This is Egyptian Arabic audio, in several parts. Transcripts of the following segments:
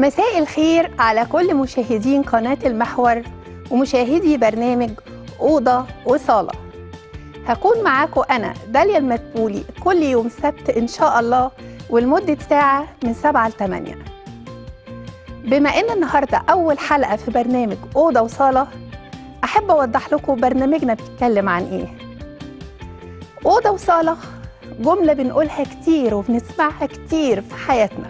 مساء الخير على كل مشاهدين قناة المحور ومشاهدي برنامج أوضة وصالة هكون معاكم أنا داليا المدبولي كل يوم سبت إن شاء الله ولمدة ساعة من 7 ل 8 بما إن النهاردة أول حلقة في برنامج أوضة وصالة أحب أوضح لكم برنامجنا بيتكلم عن إيه أوضة وصالة جملة بنقولها كتير وبنسمعها كتير في حياتنا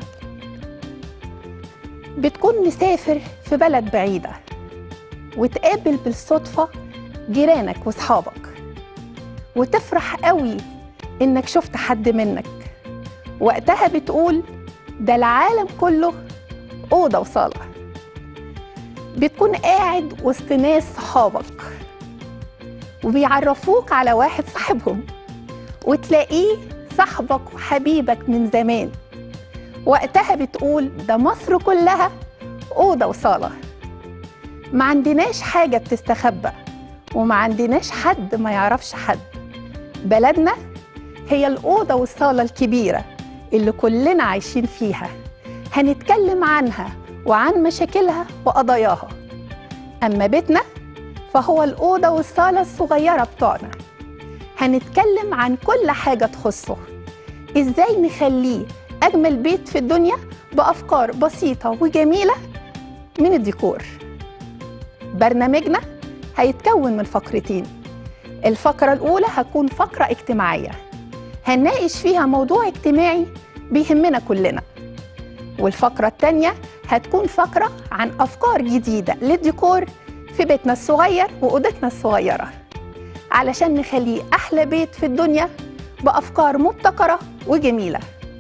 بتكون مسافر في بلد بعيدة وتقابل بالصدفة جيرانك وصحابك وتفرح قوي إنك شفت حد منك وقتها بتقول ده العالم كله أوضة وصالة بتكون قاعد وسط ناس صحابك وبيعرفوك على واحد صاحبهم وتلاقيه صاحبك وحبيبك من زمان وقتها بتقول ده مصر كلها أوضة وصالة ما عندناش حاجة بتستخبى وما عندناش حد ما يعرفش حد بلدنا هي الأوضة والصالة الكبيرة اللي كلنا عايشين فيها هنتكلم عنها وعن مشاكلها وقضاياها أما بيتنا فهو الأوضة والصالة الصغيرة بتوعنا هنتكلم عن كل حاجة تخصه إزاي نخليه أجمل بيت في الدنيا بأفكار بسيطة وجميلة من الديكور برنامجنا هيتكون من فقرتين الفقرة الأولى هتكون فقرة اجتماعية هنناقش فيها موضوع اجتماعي بيهمنا كلنا والفقرة التانية هتكون فقرة عن أفكار جديدة للديكور في بيتنا الصغير وأوضتنا الصغيرة علشان نخليه أحلى بيت في الدنيا بأفكار مبتكرة وجميلة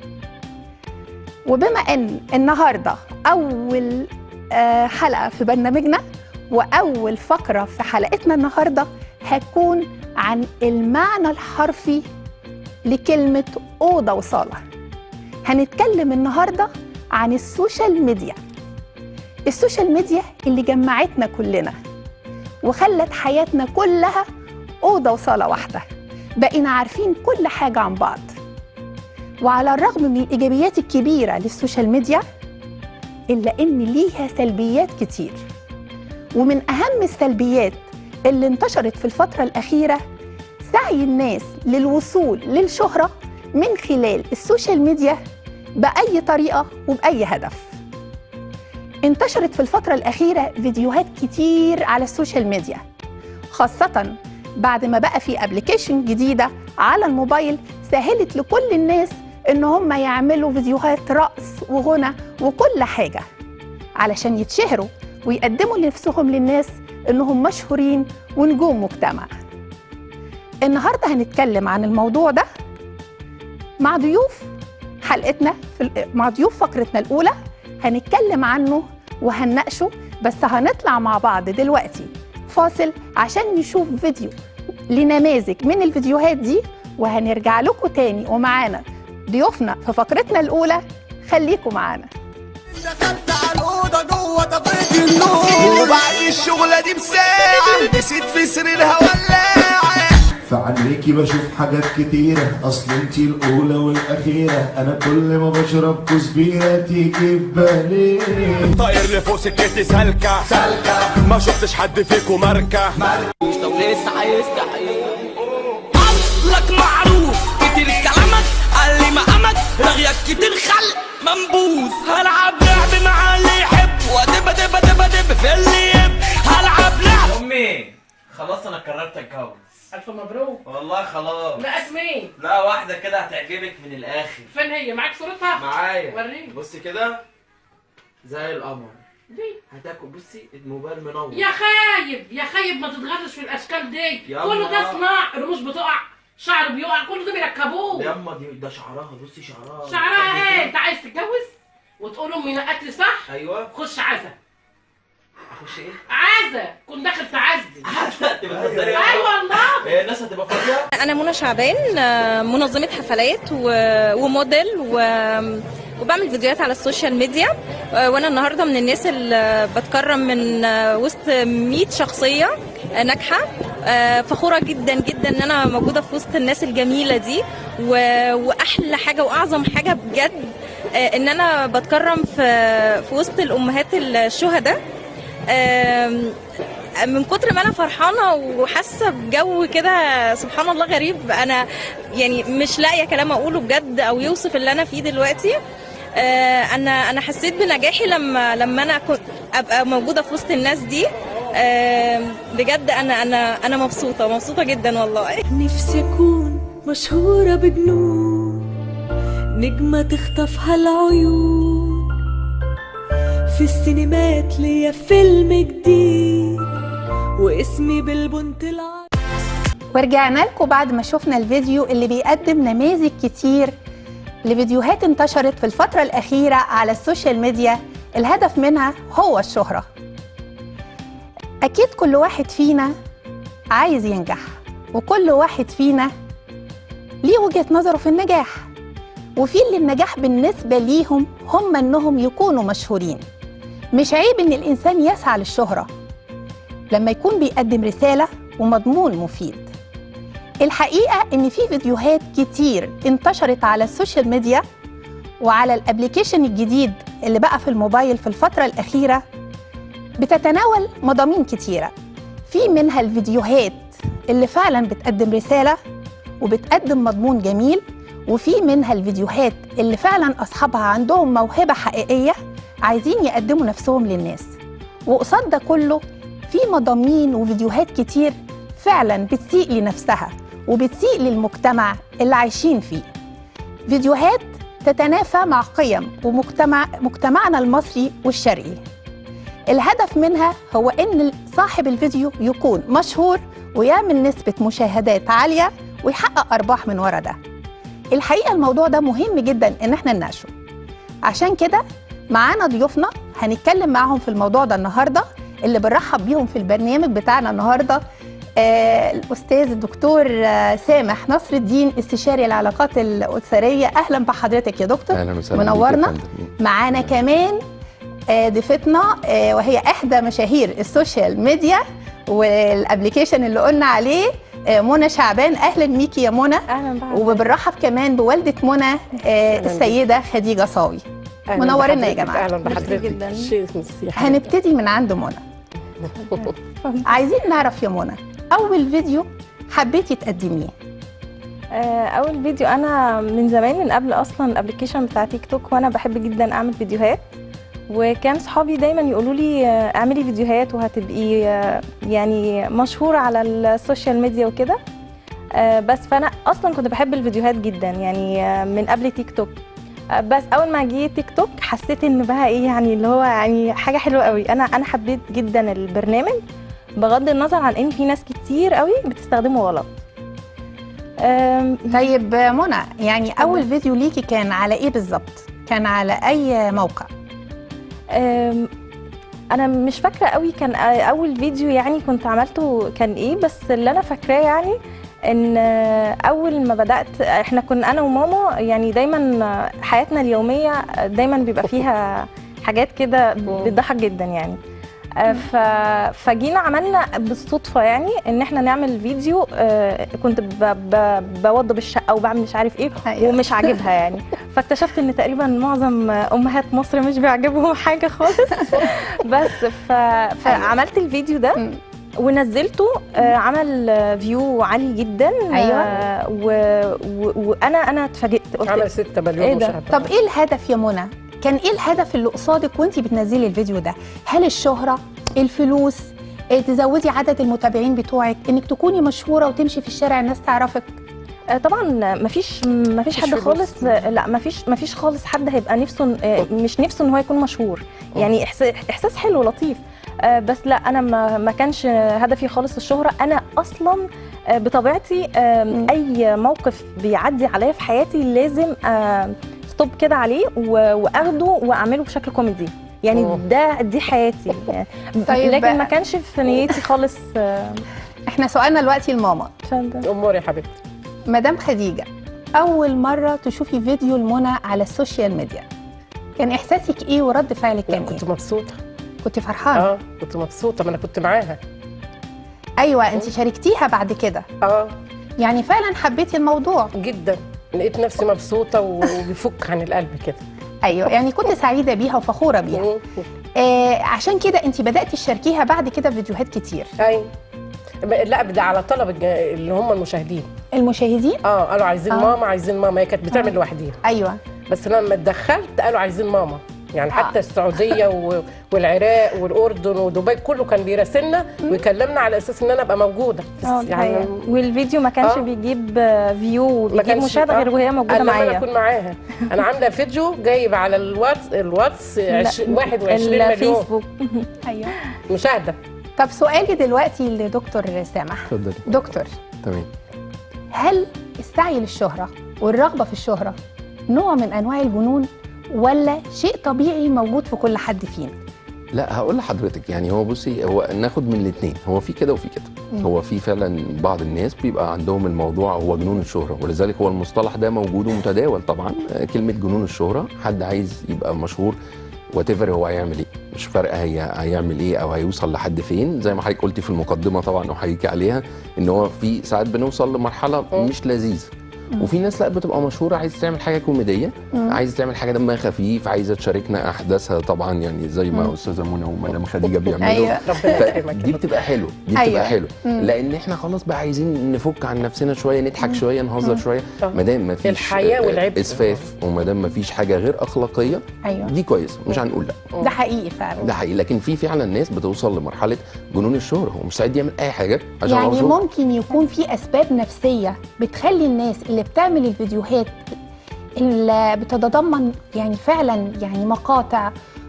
وبما ان النهارده اول آه، حلقه في برنامجنا واول فقره في حلقتنا النهارده هتكون عن المعنى الحرفي لكلمه اوضه وصاله هنتكلم النهارده عن السوشيال ميديا السوشيال ميديا اللي جمعتنا كلنا وخلت حياتنا كلها اوضه وصاله واحده بقينا عارفين كل حاجه عن بعض وعلى الرغم من الإيجابيات الكبيرة للسوشيال ميديا إلا إن ليها سلبيات كتير ومن أهم السلبيات اللي انتشرت في الفترة الأخيرة سعي الناس للوصول للشهرة من خلال السوشيال ميديا بأي طريقة وبأي هدف انتشرت في الفترة الأخيرة فيديوهات كتير على السوشيال ميديا خاصة بعد ما بقى في ابلكيشن جديدة على الموبايل سهلت لكل الناس ان هم يعملوا فيديوهات رقص وغنى وكل حاجه علشان يتشهروا ويقدموا لنفسهم للناس انهم مشهورين ونجوم مجتمع النهارده هنتكلم عن الموضوع ده مع ضيوف حلقتنا في ال- مع ضيوف فقرتنا الاولى هنتكلم عنه وهنناقشه بس هنطلع مع بعض دلوقتي فاصل عشان نشوف فيديو لنماذج من الفيديوهات دي وهنرجع لكم تاني ومعانا ضيوفنا في فقرتنا الأولى خليكم معانا دخلت على الأوضة جوه طفيت النور وبعد الشغلة دي بساعة نسيت في سريرها ولاعة فعنيكي بشوف حاجات كتيرة أصل انتي الأولى والأخيرة أنا كل ما بشرب كوز بيرة تيجي في بالي طاير لفوق سكتي سالكة سالكة ما شفتش حد فيكم ماركة طب لسه هيستحيل اصلك معروف كتير كلامك قال لي مقامك رغيك كتير خلق منبوذ هلعب لعب مع اللي يحب وادب دب دب دب في اللي يب هلعب لعب امي خلاص انا قررت اتجوز ألف مبروك والله خلاص لقيت مين؟ لا واحده كده هتعجبك من الاخر فين هي؟ معاك صورتها؟ معايا وريني بصي كده زي القمر دي هتاكل بصي الموبايل منور يا خايب يا خايب ما تتغرش في الأشكال دي يلا. كله ده صناع الرموش بتقع شعر بيقع كل ده بيركبوه ياما دي ده شعرها بصي شعرها شعرها ايه؟ أنت عايز تتجوز؟ وتقول أمي نقت لي صح؟ ايوه خش عزا اخش ايه؟ عزا كن داخل تعزي تبقى بتهزري أيوة والله إيه، الناس هتبقى فاضيه أنا منى شعبان آه، منظمة حفلات و- وموديل و- وبعمل فيديوهات على السوشيال ميديا آه، وأنا النهاردة من الناس اللي بتكرم من آه، وسط 100 شخصية آه، ناجحة آه، فخورة جدا جدا إن أنا موجودة في وسط الناس الجميلة دي و- وأحلى حاجة وأعظم حاجة بجد آه، ان انا بتكرم في في وسط الامهات الشهداء آم، من كتر ما انا فرحانه وحاسه بجو كده سبحان الله غريب انا يعني مش لاقيه كلام اقوله بجد او يوصف اللي انا فيه دلوقتي آه، انا انا حسيت بنجاحي لما لما انا كنت ابقى موجوده في وسط الناس دي آم، بجد انا انا انا مبسوطه مبسوطه جدا والله نفسي أكون مشهورة بجنون نجمة تخطفها العيون في السينمات ليا فيلم جديد واسمي بالبنت العربي ورجعنا لكم بعد ما شفنا الفيديو اللي بيقدم نماذج كتير لفيديوهات انتشرت في الفترة الأخيرة على السوشيال ميديا الهدف منها هو الشهرة أكيد كل واحد فينا عايز ينجح وكل واحد فينا ليه وجهة نظره في النجاح وفي اللي النجاح بالنسبة ليهم هم إنهم يكونوا مشهورين مش عيب إن الإنسان يسعى للشهرة لما يكون بيقدم رسالة ومضمون مفيد الحقيقة إن في فيديوهات كتير انتشرت على السوشيال ميديا وعلى الابليكيشن الجديد اللي بقى في الموبايل في الفترة الأخيرة بتتناول مضامين كتيرة في منها الفيديوهات اللي فعلا بتقدم رسالة وبتقدم مضمون جميل وفي منها الفيديوهات اللي فعلا أصحابها عندهم موهبة حقيقية عايزين يقدموا نفسهم للناس وقصاد ده كله في مضامين وفيديوهات كتير فعلا بتسيء لنفسها وبتسيء للمجتمع اللي عايشين فيه فيديوهات تتنافى مع قيم ومجتمع مجتمعنا المصري والشرقي الهدف منها هو ان صاحب الفيديو يكون مشهور ويعمل نسبة مشاهدات عالية ويحقق أرباح من ورا ده الحقيقة الموضوع ده مهم جدا ان احنا نناقشه عشان كده معانا ضيوفنا هنتكلم معاهم في الموضوع ده النهارده اللي بنرحب بيهم في البرنامج بتاعنا النهارده آه الاستاذ الدكتور آه سامح نصر الدين استشاري العلاقات الاسريه اهلا بحضرتك يا دكتور اهلا وسهلا بيك يا منورنا فندم. معانا كمان آه ضيفتنا آه وهي احدى مشاهير السوشيال ميديا والابلكيشن اللي قلنا عليه آه منى شعبان اهلا بيكي يا منى اهلا بحضرتك وبنرحب كمان بوالده منى آه السيده خديجه صاوي منورنا يا جماعه اهلا ميرسي بحضرتك جدا. شيخ ميرسي هنبتدي من عند منى عايزين نعرف يا منى اول فيديو حبيتي تقدميه آه، اول فيديو انا من زمان من قبل اصلا الابلكيشن بتاع تيك توك وانا بحب جدا اعمل فيديوهات وكان صحابي دايما يقولوا لي آه، اعملي فيديوهات وهتبقي آه، يعني مشهوره على السوشيال ميديا وكده آه، بس فانا اصلا كنت بحب الفيديوهات جدا يعني آه، من قبل تيك توك آه، بس اول ما جه تيك توك حسيت ان بقى ايه يعني اللي هو يعني حاجه حلوه قوي انا انا حبيت جدا البرنامج بغض النظر عن ان في ناس كتير قوي بتستخدمه غلط آم، طيب آه، منى يعني اول فيديو ليكي كان على ايه بالظبط كان على اي موقع أم، انا مش فاكره قوي كان اول فيديو يعني كنت عملته كان ايه بس اللي انا فاكراه يعني ان اول ما بدات احنا كنا انا وماما يعني دايما حياتنا اليوميه دايما بيبقى فيها حاجات كده بتضحك جدا يعني آه، ف... فجينا عملنا بالصدفه يعني ان احنا نعمل فيديو آه، كنت ب... ب... بوضب الشقه وبعمل مش عارف ايه أيوة. ومش عاجبها يعني فاكتشفت ان تقريبا معظم امهات مصر مش بيعجبهم حاجه خالص بس ف... فعملت الفيديو ده مم. ونزلته آه، عمل آه، فيو عالي جدا أيوة. آه، و- و- وانا انا اتفاجئت قلت عمل 6 إيه مليون ده؟ مشاهده طب ايه الهدف يا منى كان ايه الهدف اللي قصادك وانت بتنزلي الفيديو ده هل الشهره الفلوس إيه تزودي عدد المتابعين بتوعك انك تكوني مشهوره وتمشي في الشارع الناس تعرفك آه، طبعا مفيش مفيش حد فلوس. خالص آه، لا مفيش مفيش خالص حد هيبقى نفسه آه، مش نفسه ان هو يكون مشهور يعني إحساس احساس حلو لطيف آه، بس لا انا ما ما كانش هدفي خالص الشهره انا اصلا آه، بطبيعتي آه، مم. اي موقف بيعدي عليا في حياتي لازم ستوب كده عليه و- واخده واعمله بشكل كوميدي يعني أوه. ده دي حياتي يعني طيب. لكن ما كانش في نيتي خالص آه، احنا سؤالنا دلوقتي لماما عشان ده امور يا حبيبتي مدام خديجه اول مره تشوفي فيديو لمنى على السوشيال ميديا كان احساسك ايه ورد فعلك لا كان ايه كنت مبسوطه كنت فرحانه اه كنت مبسوطه ما انا كنت معاها ايوه انت شاركتيها بعد كده اه يعني فعلا حبيتي الموضوع جدا لقيت نفسي مبسوطه و- وبيفك عن القلب كده ايوه يعني كنت سعيده بيها وفخوره بيها آه عشان كده انت بداتي تشاركيها بعد كده في فيديوهات كتير ايوه لا ده على طلب الج- اللي هم المشاهدين المشاهدين اه قالوا عايزين آه. ماما عايزين ماما هي كانت بتعمل آه. لوحديها ايوه بس لما اتدخلت قالوا عايزين ماما يعني حتى السعوديه و- والعراق والاردن ودبي كله كان بيراسلنا ويكلمنا على اساس ان انا ابقى موجوده اه يعني والفيديو ما كانش آه. بيجيب آه، فيو ما وبيجيب كانش مشاهده غير وهي موجوده قال لما انا معايا اكون معاها انا عامله فيديو جايب على الواتس الواتس عش- لا، 21 مليون الفيسبوك ايوه مشاهده طب سؤالي دلوقتي لدكتور سامح اتفضلي دكتور تمام هل السعي للشهرة والرغبة في الشهرة نوع من أنواع الجنون ولا شيء طبيعي موجود في كل حد فينا؟ لا هقول لحضرتك يعني هو بصي هو ناخد من الاثنين هو في كده وفي كده مم. هو في فعلا بعض الناس بيبقى عندهم الموضوع هو جنون الشهره ولذلك هو المصطلح ده موجود ومتداول طبعا آه، كلمه جنون الشهره حد عايز يبقى مشهور وات هو هيعمل ايه مش فارقه هي هيعمل ايه او هيوصل لحد فين زي ما حضرتك قلتي في المقدمه طبعا وحقيقي عليها ان هو في ساعات بنوصل لمرحله مش لذيذه وفي ناس لا بتبقى مشهوره عايزه تعمل حاجه كوميديه مم. عايزه تعمل حاجه دمها خفيف عايزه تشاركنا احداثها طبعا يعني زي ما استاذه منى ومدام خديجه بيعملوا أيوة. ربنا يكرمك دي بتبقى حلوه دي أيوة. بتبقى حلوه مم. لان احنا خلاص بقى عايزين نفك عن نفسنا شويه نضحك شويه نهزر شويه صح. ما دام ما فيش الحياة والعبء. اسفاف وما دام ما فيش حاجه غير اخلاقيه أيوه دي كويسه مش هنقول لا ده حقيقي فعلا ده حقيقي لكن في فعلا ناس بتوصل لمرحله جنون الشهره هو مستعد يعمل اي حاجه عشان هو يعني مشهور. ممكن يكون في أسباب نفسية بتخلي الناس اللي بتعمل الفيديوهات اللي بتتضمن يعني فعلا يعني مقاطع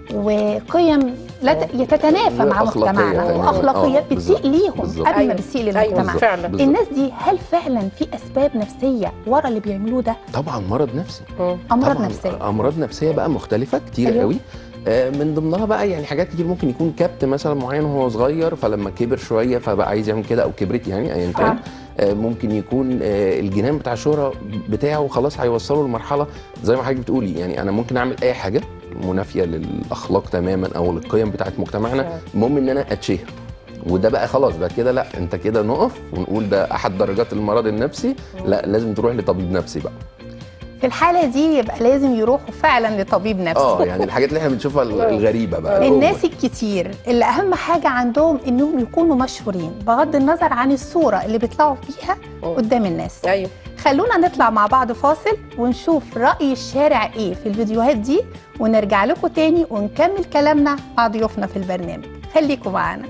وقيم لا ت- تتنافى مع وأخلاقية مجتمعنا كمان. واخلاقيات آه، بتسيء بالظبط. ليهم بالظبط. قبل ما أيوة. بتسيء أيوة، للمجتمع فعلا. بالظبط. الناس دي هل فعلا في اسباب نفسيه ورا اللي بيعملوه ده طبعا مرض نفسي امراض طبعاً نفسيه امراض نفسيه بقى مختلفه كتير أيوة. أيوه. قوي آه، من ضمنها بقى يعني حاجات كتير ممكن يكون كبت مثلا معين وهو صغير فلما كبر شويه فبقى عايز يعمل كده او كبرت يعني ايا كان آه، ممكن يكون آه، الجنان بتاع الشهره بتاعه خلاص هيوصله لمرحله زي ما حضرتك بتقولي يعني انا ممكن اعمل اي حاجه منافيه للاخلاق تماما او للقيم بتاعت مجتمعنا المهم ان انا اتشهر وده بقى خلاص ده كده لا انت كده نقف ونقول ده احد درجات المرض النفسي لا لازم تروح لطبيب نفسي بقى في الحاله دي يبقى لازم يروحوا فعلا لطبيب نفسي اه يعني الحاجات اللي احنا بنشوفها الغريبه بقى الناس الكتير اللي اهم حاجه عندهم انهم يكونوا مشهورين بغض النظر عن الصوره اللي بيطلعوا فيها قدام الناس ايوه خلونا نطلع مع بعض فاصل ونشوف راي الشارع ايه في الفيديوهات دي ونرجع لكم تاني ونكمل كلامنا مع ضيوفنا في البرنامج خليكم معانا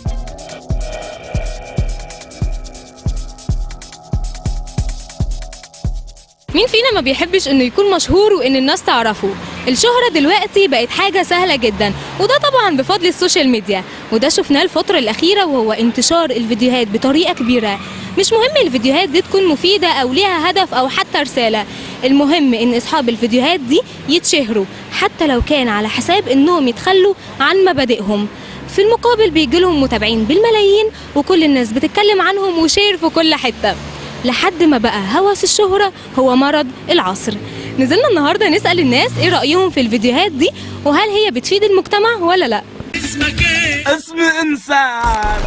مين فينا ما بيحبش انه يكون مشهور وان الناس تعرفه الشهرة دلوقتي بقت حاجة سهلة جدا وده طبعا بفضل السوشيال ميديا وده شفناه الفترة الأخيرة وهو انتشار الفيديوهات بطريقة كبيرة مش مهم الفيديوهات دي تكون مفيدة أو ليها هدف أو حتى رسالة المهم إن أصحاب الفيديوهات دي يتشهروا حتى لو كان على حساب إنهم يتخلوا عن مبادئهم في المقابل بيجيلهم متابعين بالملايين وكل الناس بتتكلم عنهم وشير في كل حتة لحد ما بقى هوس الشهرة هو مرض العصر نزلنا النهاردة نسأل الناس ايه رأيهم في الفيديوهات دي وهل هي بتفيد المجتمع ولا لا اسمك ايه؟ اسم انسان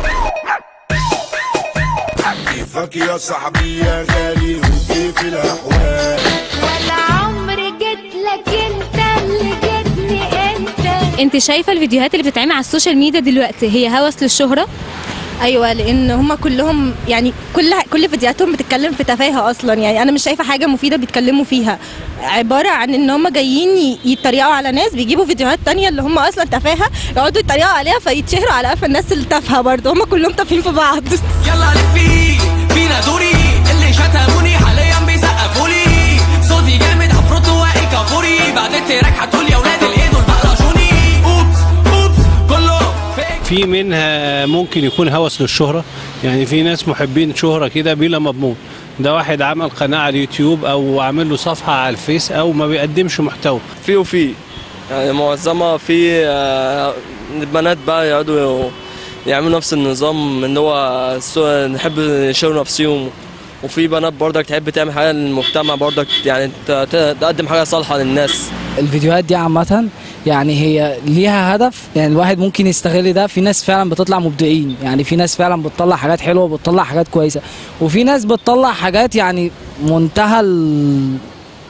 كيفك يا صاحبي يا غالي وكيف الاحوال ولا عمري جيت لك انت اللي جيتني انت انت شايفة الفيديوهات اللي بتتعمل على السوشيال ميديا دلوقتي هي هوس للشهرة ايوه لان هم كلهم يعني كل كل فيديوهاتهم بتتكلم في تفاهه اصلا يعني انا مش شايفه حاجه مفيده بيتكلموا فيها عباره عن ان هم جايين ي- يتريقوا على ناس بيجيبوا فيديوهات تانية اللي هم اصلا تفاهه يقعدوا يتريقوا عليها فيتشهروا على قفا الناس التافهه برضه هم كلهم تافهين في بعض يلا لفي فينا دوري اللي شتموني حاليا بيسقفولي صوتي جامد عفروتو واقي كافوري بعد التراك هتقول يا ولاد الايه دول بقرشوني اوبس اوبس كله في منها ممكن يكون هوس للشهرة يعني في ناس محبين شهرة كده بلا مضمون ده واحد عمل قناة على اليوتيوب أو عامل له صفحة على الفيس أو ما بيقدمش محتوى في وفي يعني معظمها في آه، البنات بقى يقعدوا يعملوا نفس النظام ان هو سو- نحب يشيروا نفسهم وفي بنات برضك تحب تعمل حاجه للمجتمع برضك يعني ت- ت- تقدم حاجه صالحه للناس الفيديوهات دي عامة يعني هي ليها هدف يعني الواحد ممكن يستغل ده في ناس فعلا بتطلع مبدعين يعني في ناس فعلا بتطلع حاجات حلوة وبتطلع حاجات كويسة وفي ناس بتطلع حاجات يعني منتهى ال-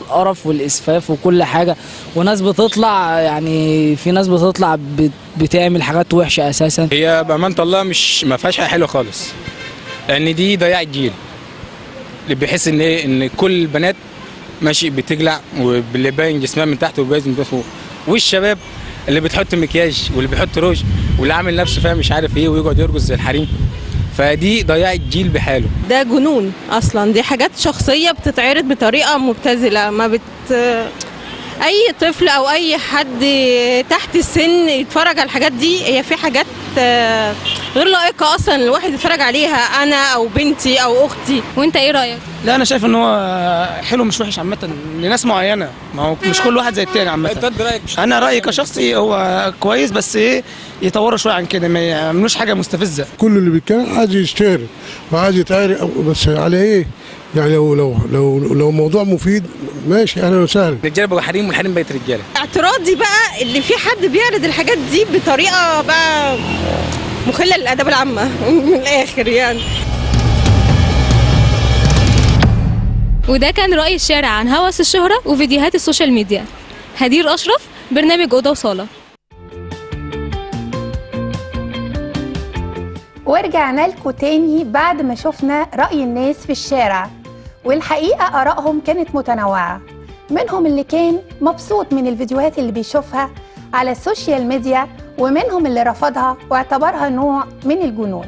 القرف والاسفاف وكل حاجه وناس بتطلع يعني في ناس بتطلع بت- بتعمل حاجات وحشه اساسا هي بأمانة الله مش ما فيهاش حاجة حلوة خالص لأن دي ضياع الجيل اللي بيحس إن إيه إن كل البنات ماشي بتجلع واللي باين جسمها من تحت وباين من فوق والشباب اللي بتحط مكياج واللي بيحط روج واللي عامل نفسه فاهم مش عارف ايه ويقعد يرقص زي الحريم فدي ضياع الجيل بحاله ده جنون اصلا دي حاجات شخصيه بتتعرض بطريقه مبتذله ما بت اي طفل او اي حد تحت السن يتفرج على الحاجات دي هي في حاجات آه، غير لائقه اصلا الواحد يتفرج عليها انا او بنتي او اختي وانت ايه رايك لا انا شايف ان هو حلو مش وحش عامه لناس معينه ما هو مش كل واحد زي التاني عامه انا رايي كشخصي هو كويس بس ايه يطوروا شويه عن كده ما يعملوش حاجه مستفزه كل اللي بيتكلم عايز يشتري وعايز يتعري بس على ايه؟ يعني لو لو لو لو موضوع مفيد ماشي اهلا وسهلا الرجاله بقوا حريم والحريم بقت رجاله اعتراضي بقى اللي في حد بيعرض الحاجات دي بطريقه بقى مخله للاداب العامه من الاخر يعني وده كان رأي الشارع عن هوس الشهرة وفيديوهات السوشيال ميديا هدير أشرف برنامج أوضة وصالة ورجعنا لكم تاني بعد ما شفنا رأي الناس في الشارع والحقيقة آرائهم كانت متنوعة منهم اللي كان مبسوط من الفيديوهات اللي بيشوفها على السوشيال ميديا ومنهم اللي رفضها واعتبرها نوع من الجنون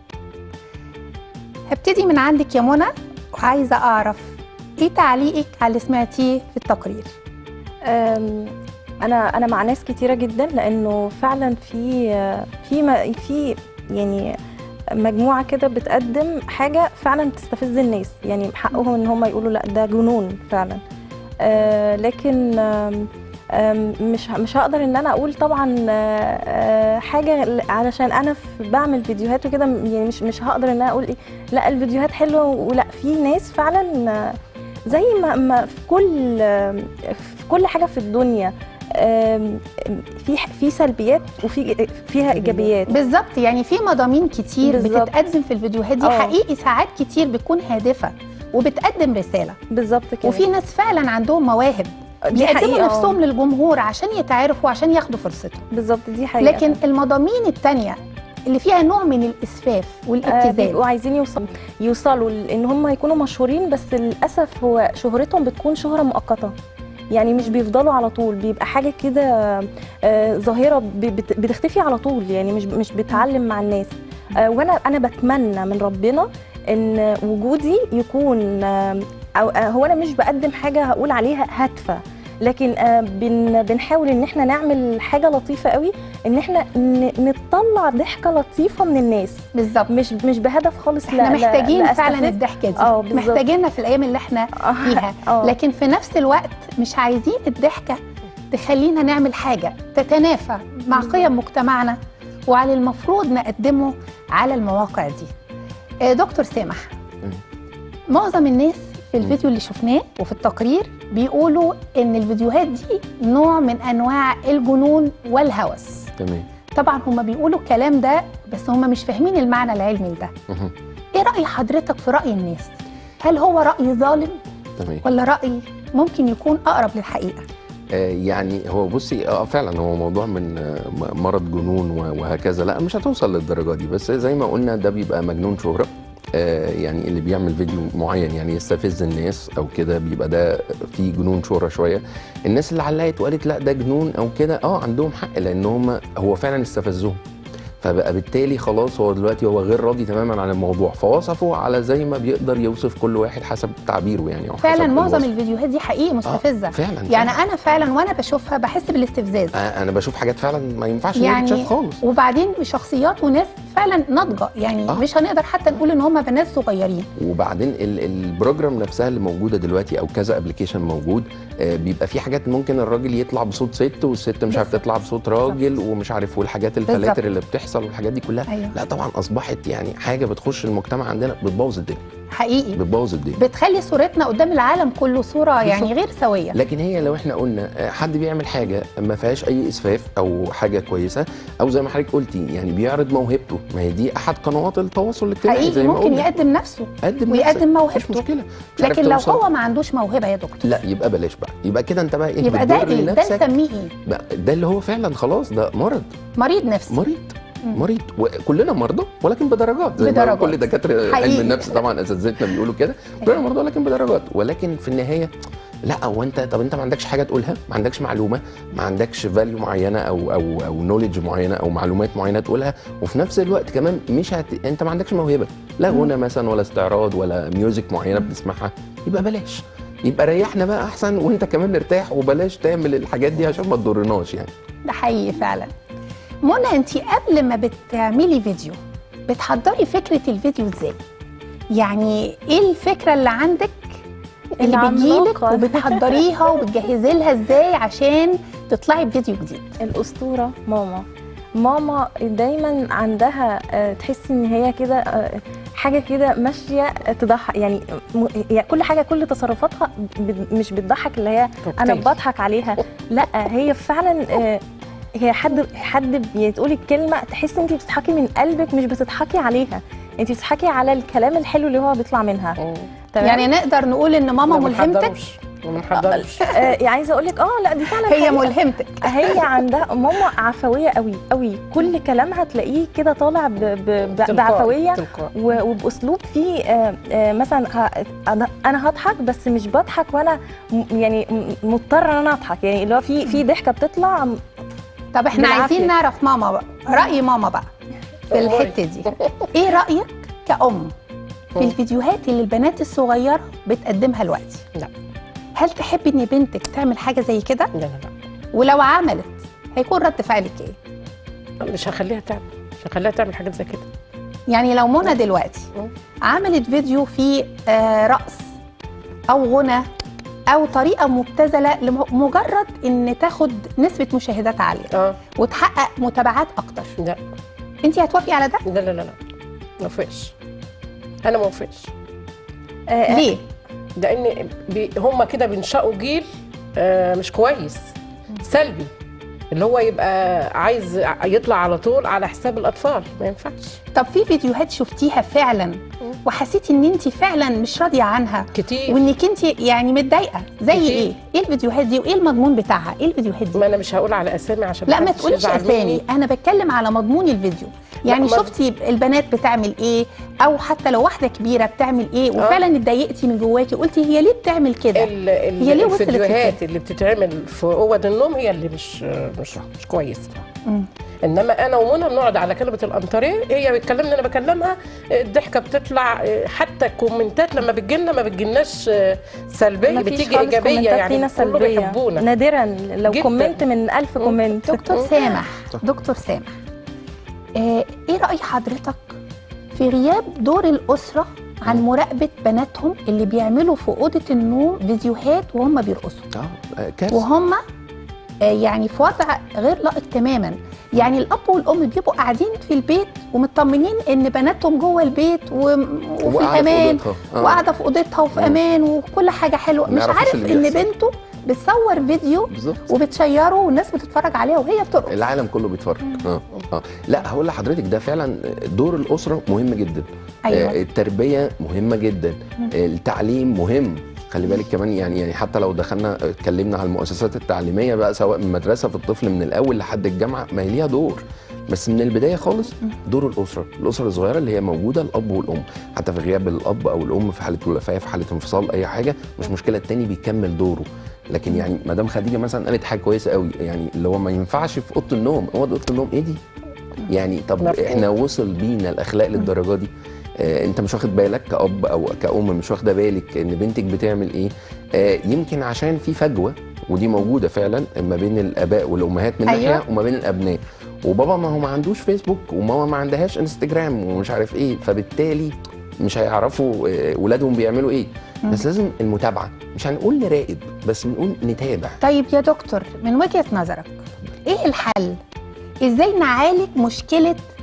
هبتدي من عندك يا منى وعايزة أعرف إيه تعليقك على اللي سمعتيه في التقرير أم، انا انا مع ناس كتيره جدا لانه فعلا في في م- في يعني مجموعه كده بتقدم حاجه فعلا تستفز الناس يعني حقهم ان هم يقولوا لا ده جنون فعلا آه، لكن آم، آم، مش مش هقدر ان انا اقول طبعا آه، آه، حاجه ل- علشان انا في- بعمل فيديوهات وكده يعني مش مش هقدر ان انا اقول ايه لا الفيديوهات حلوه ولا في ناس فعلا آه، زي ما, ما في كل في كل حاجه في الدنيا آم، في في سلبيات وفي فيها ايجابيات بالظبط يعني في مضامين كتير بالظبط. بتتقدم في الفيديوهات دي آه. حقيقي ساعات كتير بتكون هادفة وبتقدم رسالة بالظبط كده وفي ناس فعلا عندهم مواهب دي بيقدموا حقيقة، نفسهم للجمهور عشان يتعرفوا عشان ياخدوا فرصتهم بالظبط دي حقيقه لكن المضامين التانية اللي فيها نوع من الإسفاف آه، والابتذال بيبقوا عايزين يوصلوا يوصلوا ان هم يكونوا مشهورين بس للاسف هو شهرتهم بتكون شهره مؤقته يعني مش بيفضلوا على طول بيبقى حاجه كده آه، ظاهره ب- بت- بتختفي على طول يعني مش مش بتعلم مع الناس آه، وانا انا بتمنى من ربنا ان وجودي يكون آه، أو آه، هو انا مش بقدم حاجه هقول عليها هادفه لكن آه، بن بنحاول ان احنا نعمل حاجه لطيفه قوي ان احنا ن- نطلع ضحكه لطيفه من الناس بالظبط مش مش بهدف خالص احنا لا- لا- محتاجين لا فعلا أستفز. الضحكة دي اه بالظبط. محتاجينها في الأيام اللي احنا فيها آه. لكن في نفس الوقت مش عايزين الضحكة تخلينا نعمل حاجة تتنافى مع قيم مجتمعنا وعلى المفروض نقدمه على المواقع دي آه، دكتور سامح معظم الناس في الفيديو اللي شفناه وفي التقرير بيقولوا ان الفيديوهات دي نوع من انواع الجنون والهوس تمام طبعا هم بيقولوا الكلام ده بس هم مش فاهمين المعنى العلمي ده مهم. ايه رأي حضرتك في رأي الناس هل هو رأي ظالم تمام ولا رأي ممكن يكون أقرب للحقيقة آه، يعني هو بصي اه فعلا هو موضوع من آه، م- مرض جنون و- وهكذا لا مش هتوصل للدرجه دي بس زي ما قلنا ده بيبقى مجنون شهره آه، يعني اللي بيعمل فيديو معين يعني يستفز الناس او كده بيبقى ده فيه جنون شهره شويه الناس اللي علقت وقالت لا ده جنون او كده اه عندهم حق لان هم هو فعلا استفزهم فبقى بالتالي خلاص هو دلوقتي هو غير راضي تماما عن الموضوع فوصفه على زي ما بيقدر يوصف كل واحد حسب تعبيره يعني أو فعلا حسب معظم الوصف. الفيديوهات دي حقيقي مستفزة فعلا يعني أنا فعلا وأنا بشوفها بحس بالاستفزاز آه، انا بشوف حاجات فعلا ما ينفعش يعني يعني تتشاف خالص وبعدين شخصيات وناس فعلا ناضجة يعني آه. مش هنقدر حتى نقول إن هم بنات صغيرين وبعدين ال- البروجرام نفسها اللي موجوده دلوقتي او كذا ابلكيشن موجود آه، بيبقى في حاجات ممكن الراجل يطلع بصوت ست والست مش عارف تطلع بصوت راجل ومش عارف والحاجات الفلاتر بالظبط. اللي بتحصل بتحصل والحاجات دي كلها أيوة. لا طبعا اصبحت يعني حاجه بتخش المجتمع عندنا بتبوظ الدنيا حقيقي بتبوظ الدنيا بتخلي صورتنا قدام العالم كله صوره يعني بالظبط. غير سويه لكن هي لو احنا قلنا آه، حد بيعمل حاجه ما فيهاش اي اسفاف او حاجه كويسه او زي ما حضرتك قلتي يعني بيعرض موهبته ما هي دي احد قنوات التواصل الاجتماعي حقيقي زي ما ممكن قلنا يقدم نفسه قدم ويقدم نفسك، مفيش موهبته مشكله مش عارف لكن لو توصل. هو ما عندوش موهبه يا دكتور لا يبقى بلاش بقى يبقى كده انت بقى ايه يبقى ده بتضر ايه ده نفسك نسميه ايه بقى ده اللي هو فعلا خلاص ده مرض مريض نفسي مريض مريض وكلنا مرضى ولكن بدرجات زي ما بدرجات. كل دكاتره حقيقي. علم النفس طبعا اساتذتنا بيقولوا كده كلنا مرضى ولكن بدرجات ولكن في النهايه لا هو انت طب انت ما عندكش حاجه تقولها ما عندكش معلومه ما عندكش فاليو معينه او او او نوليدج معينه او معلومات معينه تقولها وفي نفس الوقت كمان مش هت... انت ما عندكش موهبه لا غنى مثلا ولا استعراض ولا ميوزك معينه بتسمعها يبقى بلاش يبقى ريحنا بقى احسن وانت كمان ارتاح وبلاش تعمل الحاجات دي عشان ما تضرناش يعني ده حقيقي فعلا منى انت قبل ما بتعملي فيديو بتحضري فكره الفيديو ازاي يعني ايه الفكره اللي عندك اللي بتجيلك العملاقة. وبتحضريها وبتجهزي لها ازاي عشان تطلعي بفيديو جديد الأسطورة ماما ماما دايما عندها آه، تحسي ان هي كده آه، حاجه كده ماشيه تضحك يعني م- يعني كل حاجه كل تصرفاتها ب- مش بتضحك اللي هي انا كوكتيل. بضحك عليها لا هي فعلا آه، هي حد حد بتقولي الكلمه تحسي انت بتضحكي من قلبك مش بتضحكي عليها انت بتضحكي على الكلام الحلو اللي هو بيطلع منها تمام؟ يعني نقدر نقول ان ماما لا، ما ملهمتك نحضروش. وما نحضرش آه، يعني عايزه اقول لك اه لا دي فعلا هي حقيقة. ملهمتك هي عندها ماما عفويه قوي قوي كل كلامها تلاقيه كده طالع ب- ب- ب- تلقائي، بعفويه تلقائي. و- وباسلوب فيه آه، آه، مثلا ه- أنا- انا هضحك بس مش بضحك وانا م- يعني م- مضطره ان انا اضحك يعني اللي هو في في ضحكه بتطلع م- طب احنا بالعافية. عايزين نعرف ماما بقى راي ماما بقى في الحته دي ايه رايك كأم في الفيديوهات اللي البنات الصغيره بتقدمها دلوقتي لا هل تحبي ان بنتك تعمل حاجه زي كده لا لا لا ولو عملت هيكون رد فعلك ايه مش هخليها تعمل مش هخليها تعمل حاجات زي كده يعني لو منى دلوقتي عملت فيديو فيه آه، رقص او غنى او طريقه مبتذله لمجرد ان تاخد نسبه مشاهدات عاليه اه وتحقق متابعات اكتر لا انت هتوافقي على ده لا لا لا لا ما وافقش انا ما وافقش ليه لان بي هم كده بينشأوا جيل آه مش كويس سلبي اللي هو يبقى عايز يطلع على طول على حساب الاطفال ما ينفعش طب في فيديوهات شفتيها فعلا وحسيتي ان انت فعلا مش راضيه عنها كتير وانك انت يعني متضايقه زي كتير. ايه ايه الفيديوهات دي وايه المضمون بتاعها ايه الفيديوهات دي ما انا مش هقول على اسامي عشان لا ما محدش تقوليش يزعل اسامي مني. انا بتكلم على مضمون الفيديو يعني ما- شفتي البنات بتعمل ايه او حتى لو واحده كبيره بتعمل ايه وفعلا اتضايقتي من جواكي قلتي هي ليه بتعمل كده ال- ال- هي ليه وصلت لكده الفيديوهات اللي بتتعمل في اوض النوم هي اللي مش مش مش كويسه مم. انما انا ومنى بنقعد على كلمه الانتريه هي بتكلمني انا بكلمها الضحكه بتطلع حتى الكومنتات لما بتجيلنا ما بتجيلناش سلبيه مفيش بتيجي خالص ايجابيه كومنتات يعني لينا كله سلبية. بيحبونا نادرا لو جداً. كومنت من ألف كومنت دكتور سامح دكتور سامح آه، ايه راي حضرتك في غياب دور الاسره عن مراقبه بناتهم اللي بيعملوا في اوضه النوم فيديوهات وهم بيرقصوا اه كارثه وهم آه، يعني في وضع غير لائق تماما يعني الاب والام بيبقوا قاعدين في البيت ومطمنين ان بناتهم جوه البيت و... وفي وقاعدة في امان أوضتها. آه. وقاعده في اوضتها وفي امان وكل حاجه حلوه ما مش يعرفوش عارف اللي ان بيحصل. بنته بتصور فيديو بالظبط وبتشيره والناس بتتفرج عليها وهي بترقص العالم كله بيتفرج اه اه لا هقول لحضرتك ده فعلا دور الاسره مهم جدا أيوة. آه، التربيه مهمه جدا مم. آه، التعليم مهم خلي بالك كمان يعني يعني حتى لو دخلنا اتكلمنا على المؤسسات التعليميه بقى سواء من مدرسه في الطفل من الاول لحد الجامعه ما هي ليها دور بس من البدايه خالص دور الاسره الاسره الصغيره اللي هي موجوده الاب والام حتى في غياب الاب او الام في حاله وفاه في حاله انفصال اي حاجه مش مشكله التاني بيكمل دوره لكن يعني مدام خديجه مثلا قالت حاجه كويسه قوي يعني اللي هو ما ينفعش في اوضه النوم اوضه اوضه النوم ايه دي يعني طب مفهوم. احنا وصل بينا الاخلاق للدرجه دي آه انت مش واخد بالك كاب او كأم مش واخده بالك ان بنتك بتعمل ايه آه يمكن عشان في فجوه ودي موجوده فعلا ما بين الاباء والامهات من أيوة. ناحيه وما بين الابناء وبابا ما هو ما عندوش فيسبوك وماما ما عندهاش انستجرام ومش عارف ايه فبالتالي مش هيعرفوا آه، ولادهم بيعملوا ايه مم. بس لازم المتابعه مش هنقول نراقب بس بنقول نتابع طيب يا دكتور من وجهه نظرك ايه الحل ازاي نعالج مشكله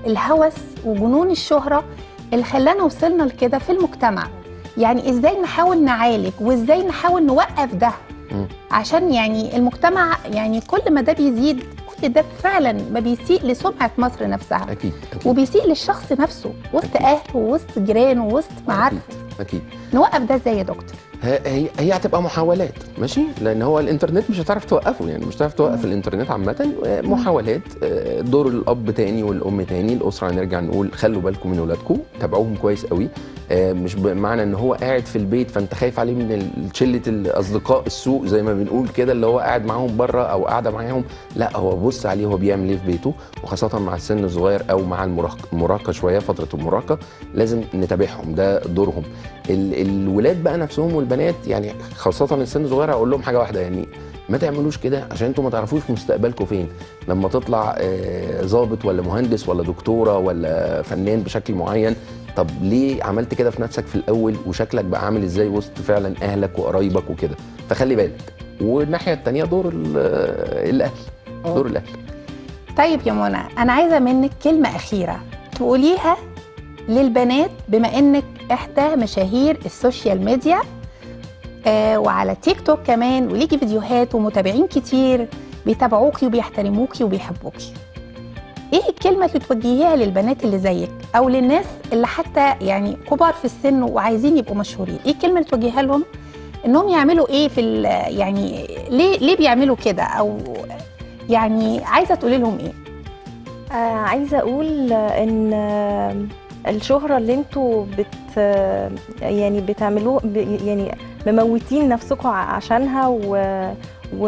الهوس وجنون الشهره اللي خلانا وصلنا لكده في المجتمع يعني ازاي نحاول نعالج وازاي نحاول نوقف ده مم. عشان يعني المجتمع يعني كل ما ده بيزيد كل ده فعلا ما بيسيء لسمعه مصر نفسها اكيد اكيد وبيسيء للشخص نفسه وسط اهله ووسط جيرانه ووسط معارفه اكيد نوقف ده ازاي يا دكتور هي هي- هي هتبقى محاولات ماشي لان هو الانترنت مش هتعرف توقفه يعني مش هتعرف توقف الانترنت عامه آه، محاولات آه، دور الاب تاني والام تاني الاسره هنرجع نقول خلوا بالكم من اولادكم تابعوهم كويس قوي آه، مش بمعنى ان هو قاعد في البيت فانت خايف عليه من ال- شله الاصدقاء السوء زي ما بنقول كده اللي هو قاعد معاهم بره او قاعده معاهم لا هو بص عليه هو بيعمل ايه في بيته وخاصه مع السن الصغير او مع المراهقه المراهقه شويه فتره المراهقه لازم نتابعهم ده دورهم ال- الولاد بقى نفسهم والبنات يعني خاصه السن الصغير هقول لهم حاجه واحده يعني ما تعملوش كده عشان انتوا ما تعرفوش مستقبلكم فين لما تطلع آه، ضابط ولا مهندس ولا دكتوره ولا فنان بشكل معين طب ليه عملت كده في نفسك في الاول وشكلك بقى عامل ازاي وسط فعلا اهلك وقرايبك وكده فخلي بالك والناحيه التانيه دور ال- الاهل دور الاهل طيب يا منى انا عايزه منك كلمه اخيره تقوليها للبنات بما انك احدى مشاهير السوشيال ميديا آه وعلى تيك توك كمان وليكي فيديوهات ومتابعين كتير بيتابعوكي وبيحترموكي وبيحبوكي ايه الكلمه اللي توجهيها للبنات اللي زيك او للناس اللي حتى يعني كبار في السن وعايزين يبقوا مشهورين ايه الكلمه اللي توجهيها لهم انهم يعملوا ايه في ال- يعني ليه ليه بيعملوا كده او يعني عايزه تقولي لهم ايه آه عايزه اقول آه، ان آه، الشهره اللي انتوا بت آه، يعني بتعملوه ب- يعني مموتين نفسكم ع- عشانها و, و,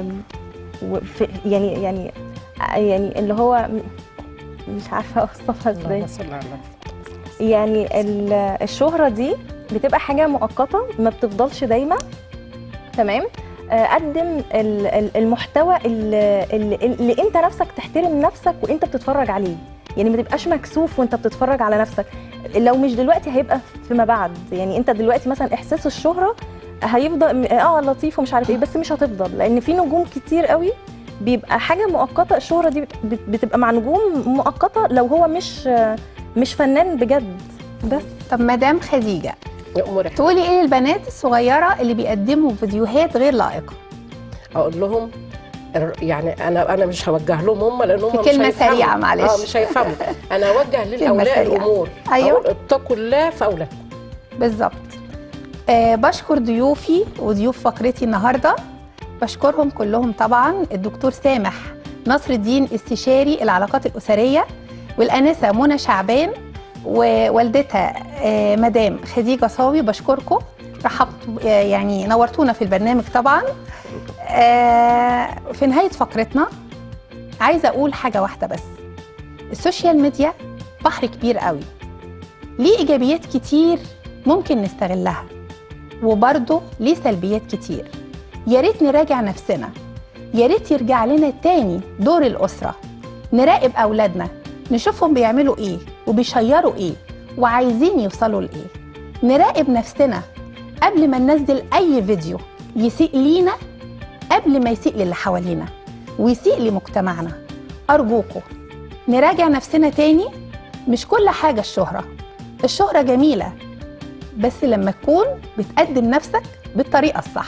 و في يعني يعني يعني اللي هو م- مش عارفه اوصفها ازاي اللهم صل على النبي. يعني ال- الشهرة دي بتبقى حاجة مؤقتة ما بتفضلش دايما تمام آه، قدم ال- ال- المحتوى اللي, اللي, اللي انت نفسك تحترم نفسك وانت بتتفرج عليه يعني ما تبقاش مكسوف وانت بتتفرج على نفسك لو مش دلوقتي هيبقى فيما بعد يعني انت دلوقتي مثلا احساس الشهرة هيفضل اه لطيف ومش عارف ايه بس مش هتفضل لان في نجوم كتير قوي بيبقى حاجة مؤقتة الشهرة دي بت- بت- بتبقى مع نجوم مؤقتة لو هو مش آه، مش فنان بجد بس طب مدام خديجه أمورك. تقولي ايه للبنات الصغيره اللي بيقدموا فيديوهات غير لائقه اقول لهم الر- يعني انا انا مش هوجه لهم هم لان هم في مش كلمة هيفهموا. سريعة معلش. اه مش هيفهموا انا اوجه للاولياء سريعة. الامور أيوة. اقول اتقوا الله في اولادكم بالظبط آه بشكر ضيوفي وضيوف فقرتي النهارده بشكرهم كلهم طبعا الدكتور سامح نصر الدين استشاري العلاقات الاسريه والانسه منى شعبان ووالدتها آه مدام خديجه صاوي بشكركم رحبتوا آه يعني نورتونا في البرنامج طبعا آه في نهايه فقرتنا عايزه اقول حاجه واحده بس السوشيال ميديا بحر كبير قوي ليه ايجابيات كتير ممكن نستغلها وبرضه ليه سلبيات كتير يا ريت نراجع نفسنا يا ريت يرجع لنا تاني دور الاسره نراقب اولادنا نشوفهم بيعملوا ايه وبيشيروا ايه وعايزين يوصلوا لايه نراقب نفسنا قبل ما ننزل اي فيديو يسيء لينا قبل ما يسيء للي حوالينا ويسيء لمجتمعنا ارجوكم نراجع نفسنا تاني مش كل حاجه الشهره الشهره جميله بس لما تكون بتقدم نفسك بالطريقه الصح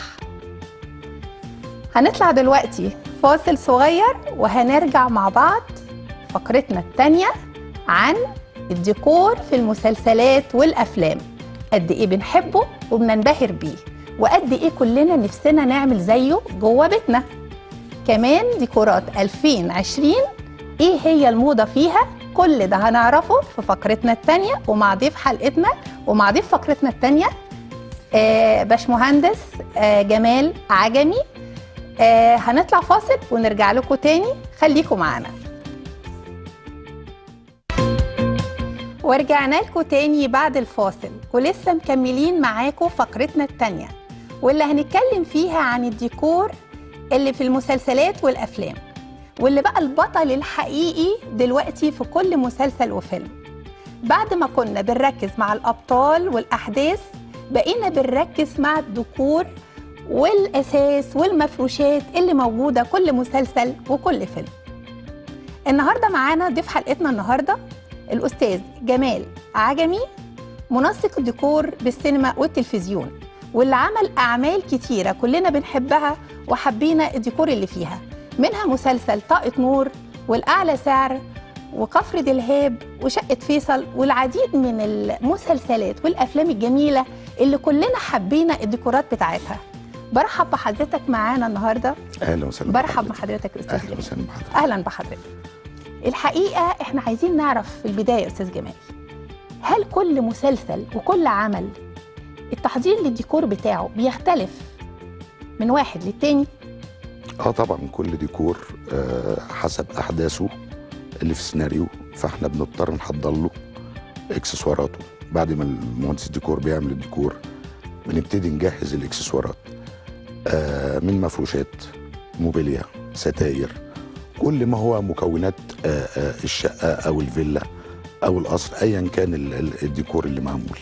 هنطلع دلوقتي فاصل صغير وهنرجع مع بعض فقرتنا التانية عن الديكور في المسلسلات والأفلام قد إيه بنحبه وبننبهر بيه وقد إيه كلنا نفسنا نعمل زيه جوه بيتنا كمان ديكورات 2020 إيه هي الموضة فيها كل ده هنعرفه في فقرتنا التانية ومع ضيف حلقتنا ومع ضيف فقرتنا التانية آه باشمهندس آه جمال عجمي آه هنطلع فاصل ونرجع لكم تاني خليكم معانا ورجعنا لكم تاني بعد الفاصل ولسه مكملين معاكم فقرتنا التانية واللي هنتكلم فيها عن الديكور اللي في المسلسلات والأفلام واللي بقى البطل الحقيقي دلوقتي في كل مسلسل وفيلم بعد ما كنا بنركز مع الأبطال والأحداث بقينا بنركز مع الديكور والأساس والمفروشات اللي موجودة كل مسلسل وكل فيلم النهارده معانا ضيف حلقتنا النهارده الاستاذ جمال عجمي منسق الديكور بالسينما والتلفزيون واللي عمل اعمال كتيره كلنا بنحبها وحبينا الديكور اللي فيها منها مسلسل طاقه نور والاعلى سعر وكفر دلهاب وشقه فيصل والعديد من المسلسلات والافلام الجميله اللي كلنا حبينا الديكورات بتاعتها برحب بحضرتك معانا النهارده اهلا وسهلا برحب بحضرتك استاذ اهلا وسهلا بحضرتك اهلا بحضرتك الحقيقه احنا عايزين نعرف في البدايه يا استاذ جمال هل كل مسلسل وكل عمل التحضير للديكور بتاعه بيختلف من واحد للتاني اه طبعا كل ديكور آه حسب احداثه اللي في السيناريو فاحنا بنضطر نحضر له اكسسواراته بعد ما المهندس الديكور بيعمل الديكور بنبتدي نجهز الاكسسوارات آه من مفروشات موبيليا ستاير كل ما هو مكونات آه آه الشقه او الفيلا او القصر ايا كان ال- ال- الديكور اللي معمول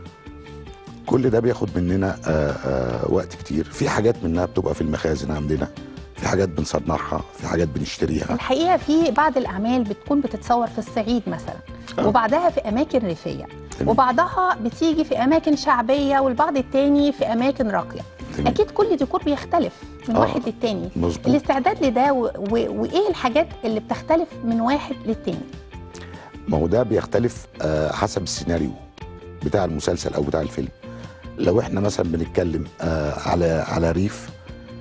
كل ده بياخد مننا آه آه وقت كتير في حاجات منها بتبقى في المخازن عندنا في حاجات بنصنعها في حاجات بنشتريها الحقيقه في بعض الاعمال بتكون بتتصور في الصعيد مثلا وبعضها في اماكن ريفيه وبعضها بتيجي في اماكن شعبيه والبعض التاني في اماكن راقيه اكيد كل ديكور بيختلف من آه، واحد للتاني مظبوط. الاستعداد لده و... و... وايه الحاجات اللي بتختلف من واحد للتاني ما هو ده بيختلف آه حسب السيناريو بتاع المسلسل او بتاع الفيلم لو احنا مثلا بنتكلم آه على على ريف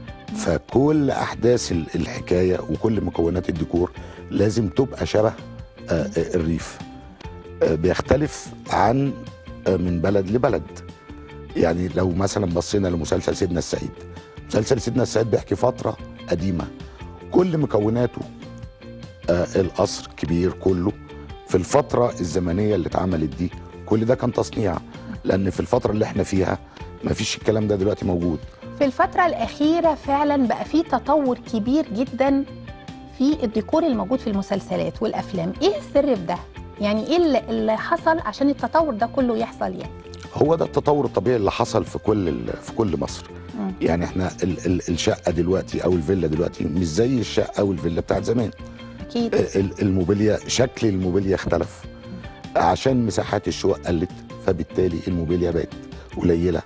فكل احداث ال- الحكايه وكل مكونات الديكور لازم تبقى شبه آه آه، الريف آه بيختلف عن آه من بلد لبلد يعني لو مثلا بصينا لمسلسل سيدنا السعيد مسلسل سيدنا السعيد بيحكي فتره قديمه كل مكوناته آه القصر كبير كله في الفترة الزمنية اللي اتعملت دي كل ده كان تصنيع لأن في الفترة اللي احنا فيها مفيش الكلام ده دلوقتي موجود في الفتره الاخيره فعلا بقى في تطور كبير جدا في الديكور الموجود في المسلسلات والافلام ايه السر في ده يعني ايه اللي- اللي حصل عشان التطور ده كله يحصل يعني هو ده التطور الطبيعي اللي حصل في كل ال- في كل مصر مم. يعني احنا ال ال الشقة دلوقتي أو الفيلا دلوقتي مش زي الشقة أو الفيلا بتاعت زمان اكيد ال- الموبيليا شكل الموبيليا اختلف عشان مساحات الشقق قلت فبالتالي الموبيليا بقت قليلة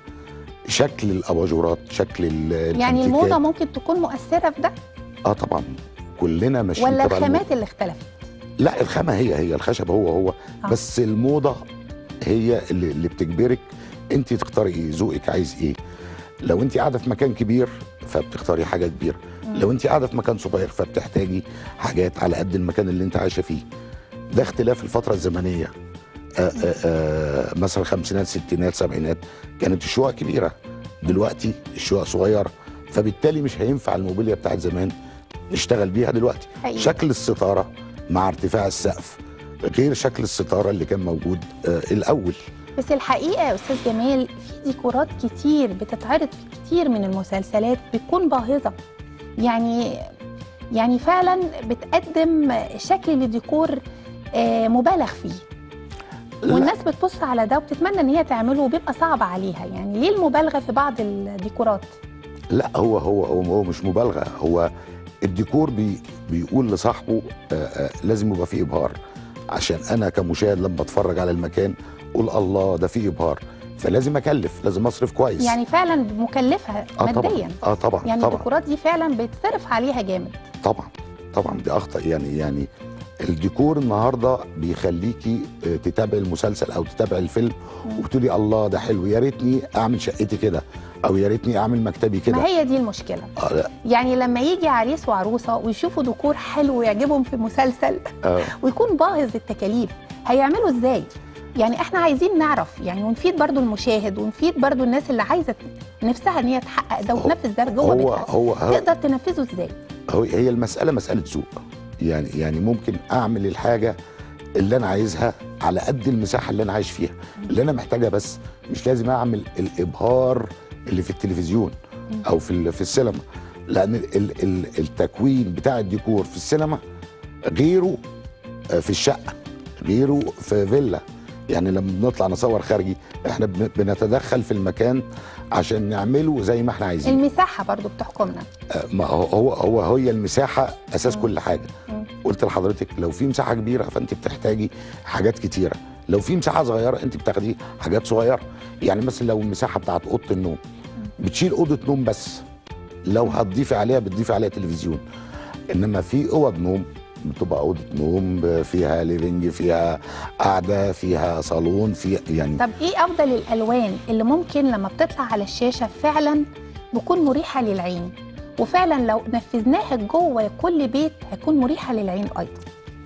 شكل الأباجورات شكل ال- يعني الأنتيكات. الموضه ممكن تكون مؤثره في ده اه طبعا كلنا ماشيين ولا تبع الموضة. الخامات اللي اختلفت لا الخامه هي هي الخشب هو هو آه. بس الموضه هي اللي, اللي بتجبرك انت تختاري ايه ذوقك عايز ايه لو انت قاعده في مكان كبير فبتختاري حاجه كبيره مم. لو انت قاعده في مكان صغير فبتحتاجي حاجات على قد المكان اللي انت عايشه فيه ده اختلاف الفتره الزمنيه آآ آآ مثلا خمسينات ستينات سبعينات كانت الشقق كبيره دلوقتي الشقق صغيره فبالتالي مش هينفع الموبيليا بتاعت زمان نشتغل بيها دلوقتي حقيقي. شكل الستاره مع ارتفاع السقف غير شكل الستاره اللي كان موجود آه الاول بس الحقيقه يا استاذ جمال في ديكورات كتير بتتعرض في كتير من المسلسلات بتكون باهظه يعني يعني فعلا بتقدم شكل لديكور آه، مبالغ فيه لا. والناس بتبص على ده وبتتمنى ان هي تعمله وبيبقى صعب عليها يعني ليه المبالغه في بعض الديكورات لا هو هو هو, هو مش مبالغه هو الديكور بي بيقول لصاحبه آه آه لازم يبقى فيه ابهار عشان انا كمشاهد لما اتفرج على المكان اقول الله ده فيه ابهار فلازم اكلف لازم اصرف كويس يعني فعلا مكلفه اه ماديا طبعا اه طبعا يعني طبعا الديكورات دي فعلا بيتصرف عليها جامد طبعا طبعا دي اخطا يعني يعني الديكور النهارده بيخليكي آه، تتابعي المسلسل او تتابعي الفيلم وتقولي الله ده حلو يا ريتني اعمل شقتي كده او يا ريتني اعمل مكتبي كده ما هي دي المشكله آه لا يعني لما يجي عريس وعروسه ويشوفوا ديكور حلو ويعجبهم في المسلسل آه. ويكون باهظ التكاليف هيعملوا ازاي يعني احنا عايزين نعرف يعني ونفيد برضو المشاهد ونفيد برضو الناس اللي عايزه نفسها ان هي تحقق ده وتنفذ ده جوه هو بيتها هو هو تقدر تنفذه ازاي هو هي المسألة مسألة ذوق يعني يعني ممكن أعمل الحاجة اللي أنا عايزها على قد المساحة اللي أنا عايش فيها اللي أنا محتاجها بس مش لازم أعمل الإبهار اللي في التلفزيون أو في ال- في السينما لأن ال ال التكوين بتاع الديكور في السينما غيره آه، في الشقة غيره في فيلا يعني لما بنطلع نصور خارجي احنا بن- بنتدخل في المكان عشان نعمله زي ما احنا عايزين المساحه برضو بتحكمنا ما هو هو هو هي المساحه اساس كل حاجه قلت لحضرتك لو في مساحه كبيره فانت بتحتاجي حاجات كتيره لو في مساحه صغيره انت بتاخدي حاجات صغيره يعني مثلا لو المساحه بتاعت اوضه النوم بتشيل اوضه نوم بس لو هتضيفي عليها بتضيفي عليها تلفزيون انما في اوض نوم بتبقى اوضه نوم فيها ليفنج فيها قعده فيها صالون فيها يعني طب ايه افضل الالوان اللي ممكن لما بتطلع على الشاشه فعلا بتكون مريحه للعين وفعلا لو نفذناها جوه كل بيت هتكون مريحه للعين ايضا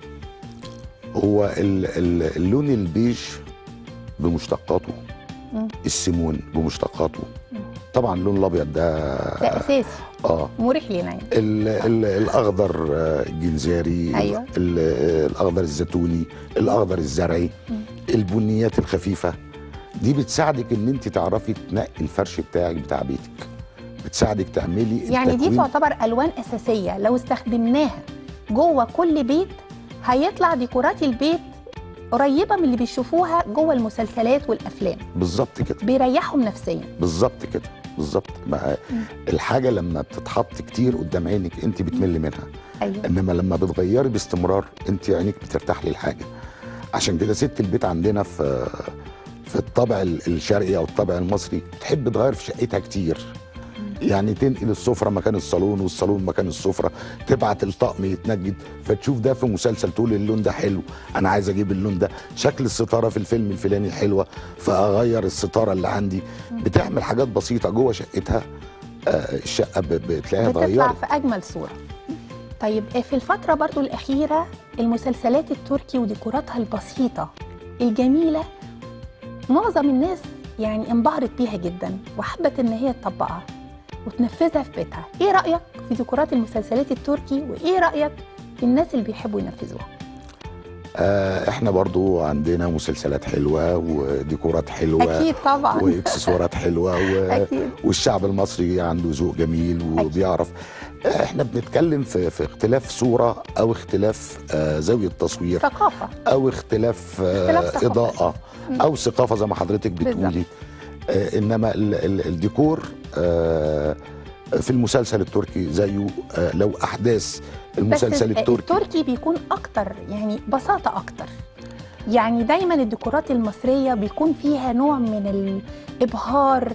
هو ال ال اللون البيج بمشتقاته مم. السيمون بمشتقاته طبعا اللون الابيض ده ده اساسي اه مريح للعين ال ال الاخضر آه، الجنزاري أيوة. ال- آه، الاخضر الزيتوني الاخضر الزرعي البنيات الخفيفه دي بتساعدك ان انت تعرفي تنقي الفرش بتاعك بتاع بيتك بتساعدك تعملي يعني دي التكوين. تعتبر الوان اساسيه لو استخدمناها جوه كل بيت هيطلع ديكورات البيت قريبه من اللي بيشوفوها جوه المسلسلات والافلام بالظبط كده بيريحهم نفسيا بالظبط كده بالظبط بقى الحاجه لما بتتحط كتير قدام عينك انت بتمل منها ايوه انما لما بتغيري باستمرار انت عينك بترتاح للحاجه عشان كده ست البيت عندنا في في الطابع ال- الشرقي او الطابع المصري تحب تغير في شقتها كتير يعني تنقل السفره مكان الصالون والصالون مكان السفره تبعت الطقم يتنجد فتشوف ده في مسلسل تقول اللون ده حلو انا عايز اجيب اللون ده شكل الستاره في الفيلم الفلاني حلوه فاغير الستاره اللي عندي بتعمل حاجات بسيطه جوه شقتها آه، الشقه ب- بتلاقيها بتطلع اتغيرت في اجمل صوره طيب في الفتره برضو الاخيره المسلسلات التركي وديكوراتها البسيطه الجميله معظم الناس يعني انبهرت بيها جدا وحبت ان هي تطبقها وتنفذها في بيتها ايه رايك في ديكورات المسلسلات التركي وايه رايك في الناس اللي بيحبوا ينفذوها آه، احنا برضو عندنا مسلسلات حلوه وديكورات حلوه اكيد طبعا واكسسوارات حلوه و... أكيد. والشعب المصري عنده ذوق جميل وبيعرف آه، احنا بنتكلم في في اختلاف صوره او اختلاف آه، زاويه تصوير ثقافه او اختلاف, اختلاف آه، ثقافة. اضاءه مم. او ثقافه زي ما حضرتك بتقولي آه، انما ال... ال... الديكور آه، في المسلسل التركي زيه آه، لو احداث المسلسل بس التركي التركي بيكون اكتر يعني بساطه اكتر يعني دايما الديكورات المصريه بيكون فيها نوع من الابهار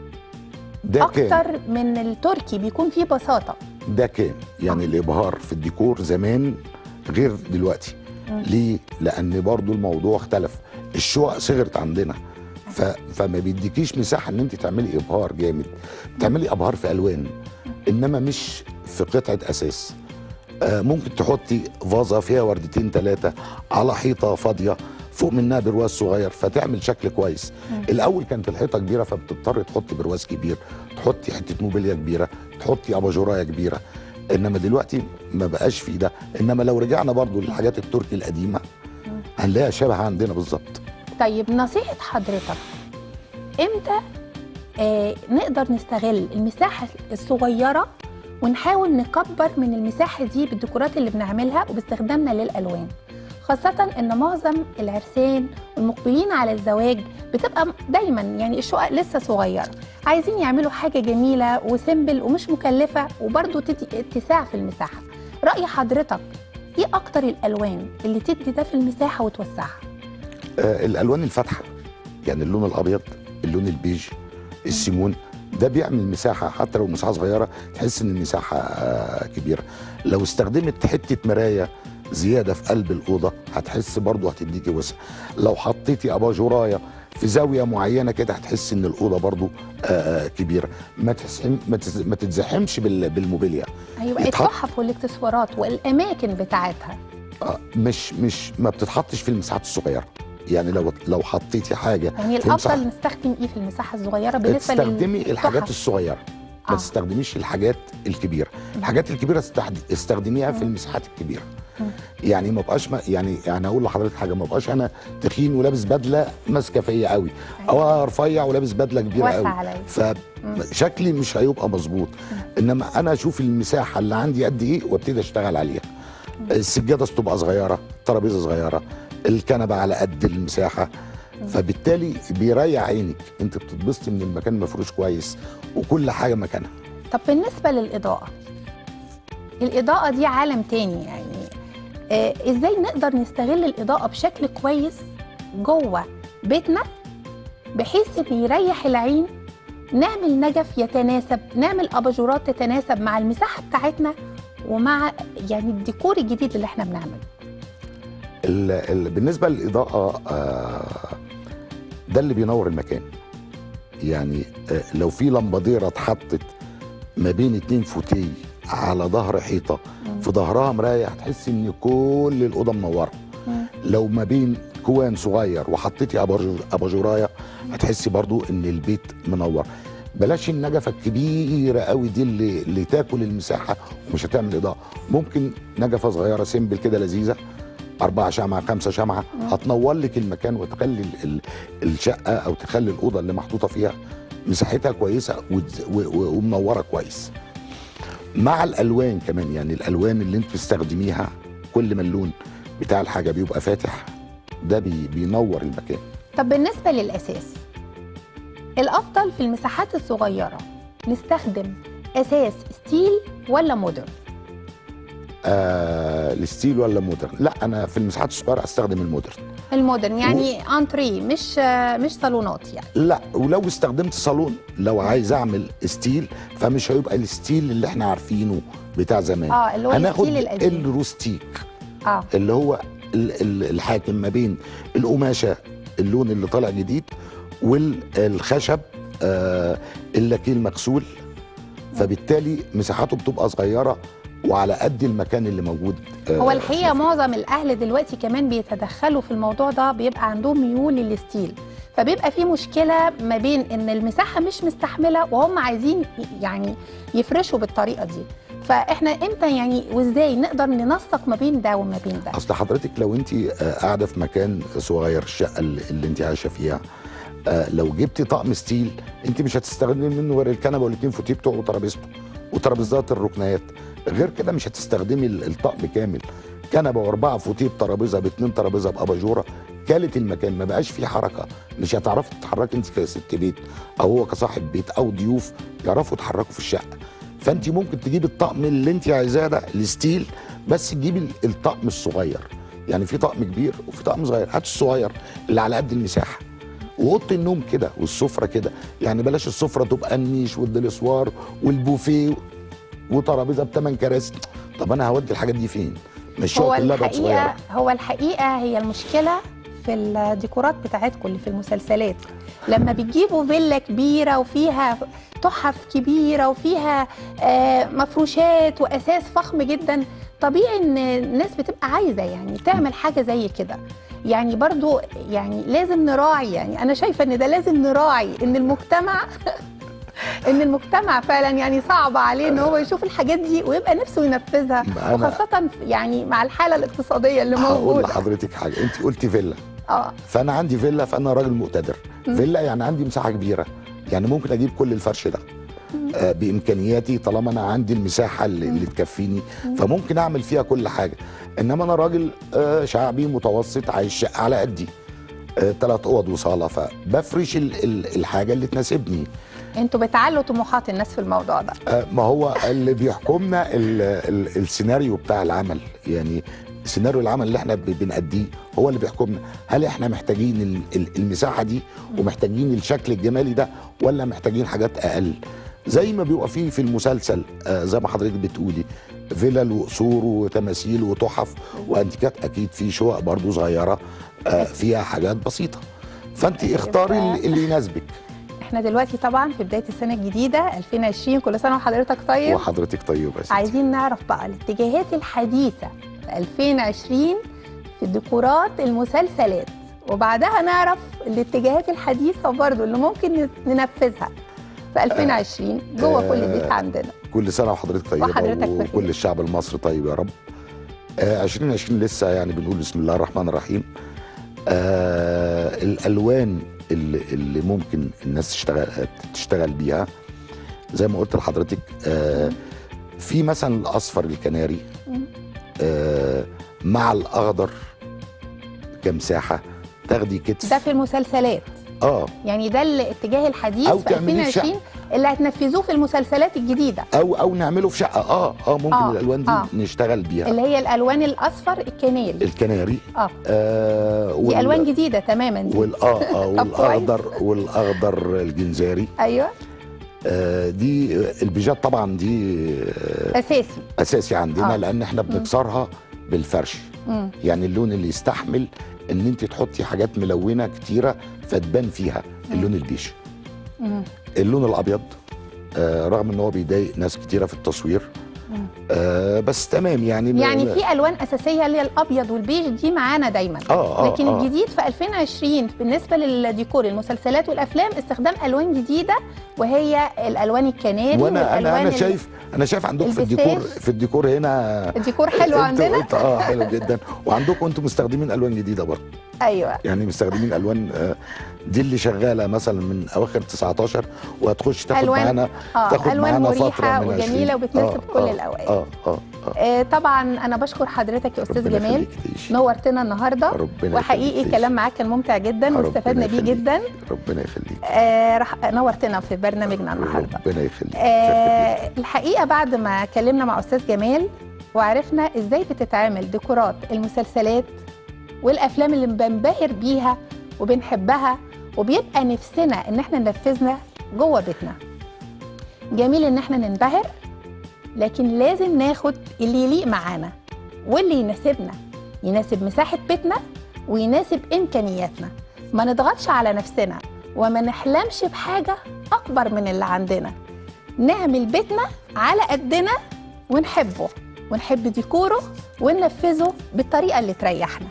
ده كان اكتر من التركي بيكون فيه بساطه ده كان يعني الابهار في الديكور زمان غير دلوقتي مم. ليه لان برضو الموضوع اختلف الشقق صغرت عندنا ف... فما بيديكيش مساحه ان انت تعملي ابهار جامد تعملي ابهار في الوان انما مش في قطعه اساس آه ممكن تحطي فازه فيها وردتين ثلاثه على حيطه فاضيه فوق منها برواز صغير فتعمل شكل كويس مم. الاول كانت الحيطه كبيره فبتضطر تحطي برواز كبير تحطي حته موبيليا كبيره تحطي اباجورايه كبيره انما دلوقتي ما بقاش في ده انما لو رجعنا برضو للحاجات التركي القديمه هنلاقيها شبه عندنا بالظبط طيب نصيحه حضرتك امتى آه نقدر نستغل المساحه الصغيره ونحاول نكبر من المساحه دي بالديكورات اللي بنعملها وباستخدامنا للالوان خاصة إن معظم العرسان والمقبلين على الزواج بتبقى دايما يعني الشقق لسه صغيرة عايزين يعملوا حاجة جميلة وسيمبل ومش مكلفة وبرضه تدي اتساع في المساحة رأي حضرتك إيه أكتر الألوان اللي تدي ده في المساحة وتوسعها؟ آه الالوان الفاتحه يعني اللون الابيض اللون البيج السيمون ده بيعمل مساحه حتى لو مساحه صغيره تحس ان المساحه آه كبيره لو استخدمت حته مرايه زياده في قلب الاوضه هتحس برضو هتديكي وسع لو حطيتي اباجورايه في زاويه معينه كده هتحس ان الاوضه برضو آه كبيره ما تحسم ما تز- ما تتزحمش بال- بالموبيليا أيوة يتحط- التحف والاكسسوارات والأماكن بتاعتها آه، مش مش ما بتتحطش في المساحات الصغيره يعني لو لو حطيتي حاجه يعني في مساحة- الأفضل نستخدم إيه في المساحة الصغيرة بالنسبة تستخدمي الحاجات للتحف؟ الصغيره ما آه. تستخدميش الحاجات الكبيره الحاجات الكبيره استحد- استخدميها في المساحات الكبيره مم. يعني ما بقاش ما يعني يعني اقول لحضرتك حاجه ما بقاش انا تخين ولابس بدله ماسكه فيا قوي او رفيع ولابس بدله كبيره واسع قوي عليا. فشكلي مش هيبقى مظبوط انما انا اشوف المساحه اللي عندي قد ايه وابتدي اشتغل عليها السجاده تبقى صغيره الترابيزه صغيره الكنبه على قد المساحه فبالتالي بيريح عينك انت بتتبسطي من المكان مفروش كويس وكل حاجه مكانها طب بالنسبة للإضاءة الإضاءة دي عالم تاني يعني آه ازاي نقدر نستغل الاضاءه بشكل كويس جوه بيتنا بحيث ان يريح العين نعمل نجف يتناسب نعمل اباجورات تتناسب مع المساحه بتاعتنا ومع يعني الديكور الجديد اللي احنا بنعمله ال ال بالنسبه للاضاءه آه ده اللي بينور المكان يعني آه لو في لمباديره اتحطت ما بين اتنين فوتيه على ظهر حيطه في ظهرها مرايه هتحس ان كل الاوضه منوره لو ما بين كوان صغير وحطيتي أباجور- اباجورايه هتحسي برضو ان البيت منور بلاش النجفه الكبيره قوي دي اللي, اللي تاكل المساحه ومش هتعمل اضاءه ممكن نجفه صغيره سيمبل كده لذيذه أربعة شمعة خمسة شمعة هتنور لك المكان وتخلي ال- ال- الشقة أو تخلي الأوضة اللي محطوطة فيها مساحتها كويسة وتز- و- و- ومنورة كويس مع الألوان كمان يعني الألوان اللي أنت بتستخدميها كل ما اللون بتاع الحاجة بيبقى فاتح ده بي بينور المكان طب بالنسبه للاساس الافضل في المساحات الصغيره نستخدم اساس ستيل ولا مودرن آه الستيل ولا مودرن لا أنا في المساحات الصغيرة أستخدم المودرن المودرن يعني انتري مش مش صالونات يعني لا ولو استخدمت صالون لو عايز اعمل ستيل فمش هيبقى الستيل اللي احنا عارفينه بتاع زمان آه، اللي هو هناخد الستيل القديم. الروستيك اه اللي هو ال- ال- الحاكم ما بين القماشه اللون اللي طالع جديد والخشب آه اللاكيه المغسول فبالتالي مساحاته بتبقى صغيره وعلى قد المكان اللي موجود آه هو الحقيقه معظم الاهل دلوقتي كمان بيتدخلوا في الموضوع ده بيبقى عندهم ميول للستيل فبيبقى في مشكله ما بين ان المساحه مش مستحمله وهم عايزين يعني يفرشوا بالطريقه دي فاحنا امتى يعني وازاي نقدر ننسق ما بين ده وما بين ده اصل حضرتك لو انت آه، قاعده في مكان صغير الشقه اللي, اللي انت عايشه فيها آه، لو جبتي طقم ستيل انت مش هتستخدمي منه غير الكنبه والاتنين فوتيه بتوعه وترابيزته وترابيزات الركنيات غير كده مش هتستخدمي ال- الطقم كامل كنبه واربعه فوتيه بترابيزه باتنين ترابيزه باباجوره كالت المكان ما بقاش فيه حركه مش هتعرفي تتحركي انت كست بيت او هو كصاحب بيت او ضيوف يعرفوا يتحركوا في الشقه فانت ممكن تجيبي الطقم اللي انت عايزاه ده الستيل بس تجيبي ال- الطقم الصغير يعني في طقم كبير وفي طقم صغير هات الصغير اللي على قد المساحه واوضه النوم كده والسفره كده يعني بلاش السفره تبقى النيش والدلسوار والبوفيه وترابيزه بثمان كراسي طب انا هودي الحاجات دي فين؟ مش هو كلها بقت الحقيقه صغيره هو الحقيقه هي المشكله في الديكورات بتاعتكم اللي في المسلسلات لما بتجيبوا فيلا كبيره وفيها تحف كبيره وفيها آه، مفروشات واساس فخم جدا طبيعي ان الناس بتبقى عايزه يعني تعمل حاجه زي كده يعني برضو يعني لازم نراعي يعني انا شايفه ان ده لازم نراعي ان المجتمع ان المجتمع فعلا يعني صعب عليه ان هو يشوف الحاجات دي ويبقى نفسه ينفذها أنا- وخاصه يعني مع الحاله الاقتصاديه اللي هقول موجوده لحضرتك حاجه انت قلتي فيلا اه فانا عندي فيلا فانا راجل مقتدر مم. فيلا يعني عندي مساحه كبيره يعني ممكن اجيب كل الفرش ده آه بامكانياتي طالما انا عندي المساحه اللي, اللي تكفيني فممكن اعمل فيها كل حاجه انما انا راجل آه شعبي متوسط عايش شقه على قدي ثلاث اوض وصاله فبفرش ال ال الحاجه اللي تناسبني انتوا بتعلوا طموحات الناس في الموضوع ده آه، ما هو اللي بيحكمنا ال ال السيناريو بتاع العمل يعني سيناريو العمل اللي احنا ب- بنأديه هو اللي بيحكمنا هل احنا محتاجين ال- ال- المساحه دي ومحتاجين الشكل الجمالي ده ولا محتاجين حاجات اقل زي ما بيبقى فيه في المسلسل آه، زي ما حضرتك بتقولي فيلل وقصور وتماثيل وتحف وانتيكات اكيد في شقق برضو صغيره آه، فيها حاجات بسيطه فانت اختاري اللي اللي يناسبك احنا دلوقتي طبعا في بدايه السنه الجديده 2020 كل سنه وحضرتك طيب وحضرتك طيبه يا ستي. عايزين نعرف بقى الاتجاهات الحديثه في 2020 في ديكورات المسلسلات وبعدها نعرف الاتجاهات الحديثه برضو اللي ممكن ننفذها في 2020 جوه كل آه، بيت عندنا كل سنه وحضرتك طيبه وحضرتك بخير. وكل الشعب المصري طيب يا رب آه 2020 لسه يعني بنقول بسم الله الرحمن الرحيم آه الالوان اللي, اللي ممكن الناس تشتغل تشتغل بيها زي ما قلت لحضرتك آه في مثلا الاصفر الكناري آه مع الاخضر كمساحه تاخدي كتف ده في المسلسلات اه يعني ده الاتجاه الحديث أو في تعمليه في 2020 اللي هتنفذوه في المسلسلات الجديده او او نعمله في شقه اه اه ممكن آه، آه الالوان دي آه. آه نشتغل بيها اللي هي الالوان الاصفر الكناري الكناري اه آه دي الوان جديده تماما دي وال اه اه طب كويس. والاخضر والاخضر الجنزاري ايوه آه دي البيجات طبعا دي آه اساسي اساسي عندنا آه. آه. لان احنا بنكسرها بالفرش مم. يعني اللون اللي يستحمل ان انت تحطي حاجات ملونه كتيره فتبان فيها اللون البيج مم. اللون الابيض آه رغم ان هو بيضايق ناس كتيره في التصوير مم. آه بس تمام يعني يعني في الوان اساسيه اللي هي الابيض والبيج دي معانا دايما آه، آه، لكن آه. الجديد في 2020 بالنسبه للديكور المسلسلات والافلام استخدام الوان جديده وهي الالوان الكناري وانا انا والالوان انا ال- شايف انا شايف عندكم في البساج. الديكور في الديكور هنا الديكور حلو انتوا- عندنا انتوا- اه حلو جدا وعندكم انتم مستخدمين الوان جديده برضه ايوه يعني مستخدمين الوان آه، دي اللي شغاله مثلا من اواخر 19 وهتخش تاخد ألوان- معانا آه، تاخد ألوان معانا مريحة فتره من وجميلة 20. وبتناسب كل آه، الأوقات. اه اه اه آه طبعا انا بشكر حضرتك يا استاذ ربنا جمال يخليك تعيشي. نورتنا النهارده ربنا وحقيقي يخليك الكلام معاك كان ممتع جدا ربنا واستفدنا بيه يخليك. جدا ربنا يخليك آه رح نورتنا في برنامجنا النهارده ربنا يخليك آه الحقيقه بعد ما اتكلمنا مع استاذ جمال وعرفنا ازاي بتتعامل ديكورات المسلسلات والافلام اللي بنبهر بيها وبنحبها وبيبقى نفسنا ان احنا ننفذنا جوه بيتنا جميل ان احنا ننبهر لكن لازم ناخد اللي يليق معانا واللي يناسبنا يناسب مساحه بيتنا ويناسب امكانياتنا ما نضغطش على نفسنا وما نحلمش بحاجه اكبر من اللي عندنا نعمل بيتنا على قدنا ونحبه ونحب ديكوره وننفذه بالطريقه اللي تريحنا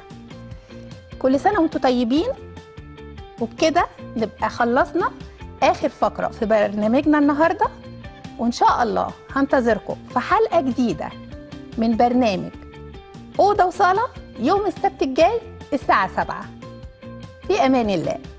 كل سنه وانتم طيبين وبكده نبقى خلصنا اخر فقره في برنامجنا النهارده وان شاء الله هنتظركم في حلقه جديده من برنامج اوضه وصاله يوم السبت الجاي الساعه 7 في امان الله